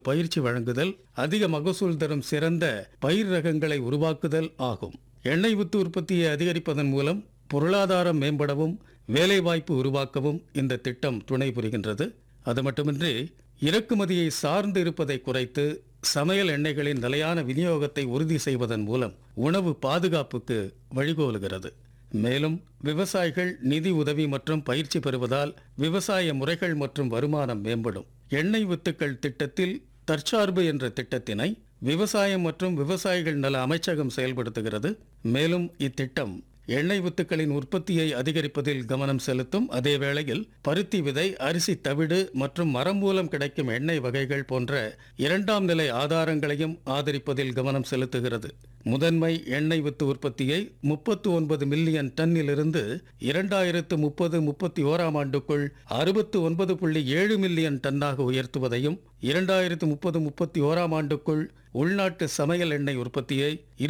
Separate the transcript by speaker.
Speaker 1: பயிற்சி வழங்குதல் அதிக மகசூல் தரும் சிறந்த பயிர் ரகங்களை உருவாக்குதல் ஆகும் எண்ணெய் வித்து உற்பத்தியை அதிகரிப்பதன் மூலம் பொருளாதாரம் மேம்படவும் வேலைவாய்ப்பு உருவாக்கவும் இந்த திட்டம் துணை புரிகின்றது அது மட்டுமின்றி இறக்குமதியை சார்ந்து இருப்பதை குறைத்து சமையல் எண்ணெய்களின் நிலையான விநியோகத்தை உறுதி செய்வதன் மூலம் உணவு பாதுகாப்புக்கு வழிகோலுகிறது மேலும் விவசாயிகள் நிதி உதவி மற்றும் பயிற்சி பெறுவதால் விவசாய முறைகள் மற்றும் வருமானம் மேம்படும் எண்ணெய் வித்துக்கள் திட்டத்தில் தற்சார்பு என்ற திட்டத்தினை விவசாயம் மற்றும் விவசாயிகள் நல அமைச்சகம் செயல்படுத்துகிறது மேலும் இத்திட்டம் எண்ணெய் வித்துக்களின் உற்பத்தியை அதிகரிப்பதில் கவனம் செலுத்தும் அதே வேளையில் பருத்தி விதை அரிசி தவிடு மற்றும் மரம் மூலம் கிடைக்கும் எண்ணெய் வகைகள் போன்ற இரண்டாம் நிலை ஆதாரங்களையும் ஆதரிப்பதில் கவனம் செலுத்துகிறது முதன்மை எண்ணெய் வித்து உற்பத்தியை முப்பத்து ஒன்பது மில்லியன் டன்னிலிருந்து இரண்டாயிரத்து முப்பது முப்பத்தி ஓராம் ஆண்டுக்குள் அறுபத்து ஒன்பது புள்ளி ஏழு மில்லியன் டன்னாக உயர்த்துவதையும் இரண்டாயிரத்து முப்பது முப்பத்தி ஓராம் ஆண்டுக்குள் உள்நாட்டு சமையல் எண்ணெய் உற்பத்தியை